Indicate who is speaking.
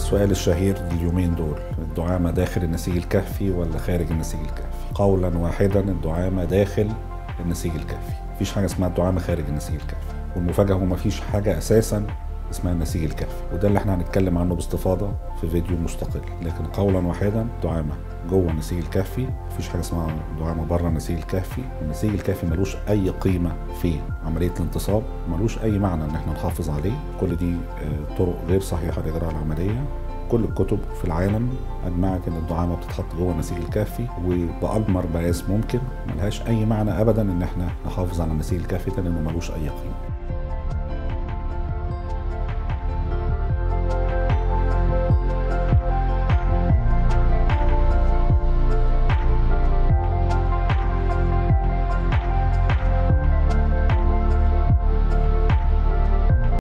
Speaker 1: السؤال الشهير اليومين دول الدعامة داخل النسيج الكهفي ولا خارج النسيج الكهفي قولا واحدا الدعامة داخل النسيج الكهفي مفيش حاجة اسمها الدعامة خارج النسيج الكهفي والمفاجأة هو مفيش حاجة أساسا اسمها النسيج الكهفي وده اللي احنا هنتكلم عنه باستفاضة في فيديو مستقل لكن قولا واحدا دعامة جوه النسيج الكهفي مفيش حاجة اسمها دعامة بره النسيج الكهفي النسيج الكهفي ملوش أي قيمة في عملية الانتصاب ملوش أي معنى إن احنا نحافظ عليه كل دي آه، طرق غير صحيحة لإجراء العملية كل الكتب في العالم اجمعت ان الدعامه بتتحط جوه النسيج الكهفي وباجمر مقاس ممكن ملهاش اي معنى ابدا ان احنا نحافظ على النسيج الكهفي ده لانه ملوش اي قيمه